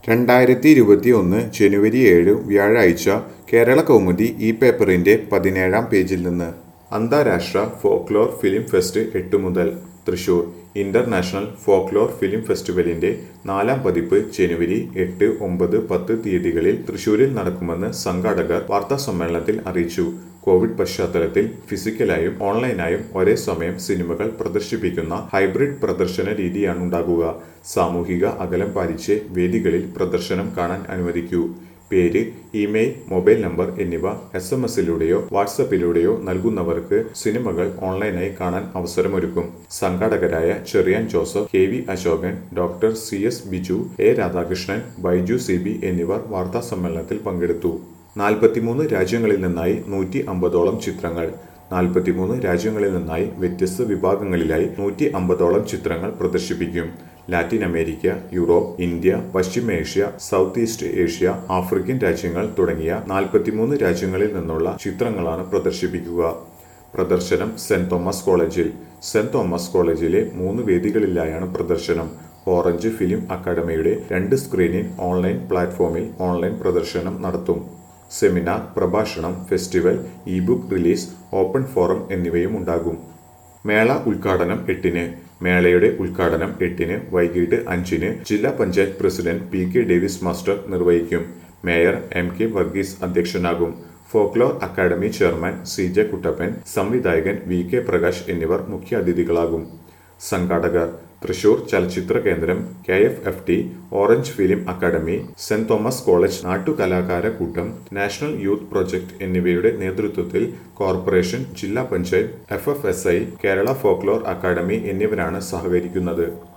രണ്ടായിരത്തി ഇരുപത്തി ഒന്ന് ജനുവരി ഏഴ് വ്യാഴാഴ്ച കേരള കൗമുദി ഈ പേപ്പറിന്റെ പതിനേഴാം പേജിൽ നിന്ന് അന്താരാഷ്ട്ര ഫോക്ലോർ ഫിലിം ഫെസ്റ്റ് എട്ട് മുതൽ തൃശൂർ ഇന്റർനാഷണൽ ഫോക്ലോർ ഫിലിം ഫെസ്റ്റിവലിന്റെ നാലാം പതിപ്പ് ജനുവരി എട്ട് ഒമ്പത് പത്ത് തീയതികളിൽ തൃശൂരിൽ നടക്കുമെന്ന് സംഘാടകർ വാർത്താ സമ്മേളനത്തിൽ അറിയിച്ചു കോവിഡ് പശ്ചാത്തലത്തിൽ ഫിസിക്കലായും ഓൺലൈനായും ഒരേ സമയം സിനിമകൾ പ്രദർശിപ്പിക്കുന്ന ഹൈബ്രിഡ് പ്രദർശന രീതിയാണ് ഉണ്ടാകുക സാമൂഹിക അകലം പാലിച്ച് വേദികളിൽ പ്രദർശനം കാണാൻ അനുവദിക്കൂ പേര് ഇമെയിൽ മൊബൈൽ നമ്പർ എന്നിവ എസ് എം എസിലൂടെയോ വാട്സപ്പിലൂടെയോ നൽകുന്നവർക്ക് സിനിമകൾ ഓൺലൈനായി കാണാൻ അവസരമൊരുക്കും സംഘാടകരായ Cherian Joseph K V Asokan doctor C S Biju A Radhakrishnan Baiju C B എന്നിവർ വാർത്താ സമ്മേളനത്തിൽ പങ്കെടുത്തു നാൽപ്പത്തിമൂന്ന് രാജ്യങ്ങളിൽ നിന്നായി നൂറ്റി അമ്പതോളം ചിത്രങ്ങൾ നാൽപ്പത്തിമൂന്ന് രാജ്യങ്ങളിൽ നിന്നായി വ്യത്യസ്ത വിഭാഗങ്ങളിലായി നൂറ്റി അമ്പതോളം ചിത്രങ്ങൾ പ്രദർശിപ്പിക്കും ലാറ്റിൻ അമേരിക്ക യൂറോപ്പ് ഇന്ത്യ പശ്ചിമേഷ്യ സൗത്ത് ഈസ്റ്റ് ഏഷ്യ ആഫ്രിക്കൻ രാജ്യങ്ങൾ തുടങ്ങിയ നാൽപ്പത്തിമൂന്ന് രാജ്യങ്ങളിൽ നിന്നുള്ള ചിത്രങ്ങളാണ് പ്രദർശിപ്പിക്കുക പ്രദർശനം സെന്റ് തോമസ് കോളേജിൽ സെന്റ് തോമസ് കോളേജിലെ മൂന്ന് വേദികളിലായാണ് പ്രദർശനം ഓറഞ്ച് ഫിലിം അക്കാദമിയുടെ രണ്ട് സ്ക്രീനിംഗ് ഓൺലൈൻ പ്ലാറ്റ്ഫോമിൽ ഓൺലൈൻ പ്രദർശനം നടത്തും സെമിനാർ പ്രഭാഷണം festival E book release open forum എന്നിവയും ഉണ്ടാകും മേള ഉദ്ഘാടനം എട്ടിന് മേളയുടെ ഉദ്ഘാടനം എട്ടിന് വൈകിട്ട് അഞ്ചിന് ജില്ലാ panchayat president P K Davis master നിർവഹിക്കും മേയർ എം കെ വർഗീസ് അധ്യക്ഷനാകും folklore academy chairman C J Kuttappan സംവിധായകൻ വി കെ പ്രകാശ് എന്നിവർ മുഖ്യാതിഥികളാകും സംഘാടകർ തൃശൂർ ചലച്ചിത്ര കേന്ദ്രം K F F T orange film academy saint Thomas college നാട്ടുകലാകാര കൂട്ടം നാഷണൽ യൂത്ത് പ്രൊജക്ട് എന്നിവയുടെ നേതൃത്വത്തിൽ കോർപ്പറേഷൻ ജില്ലാ panchayat F F S I Kerala folklore academy എന്നിവരാണ് സഹകരിക്കുന്നത്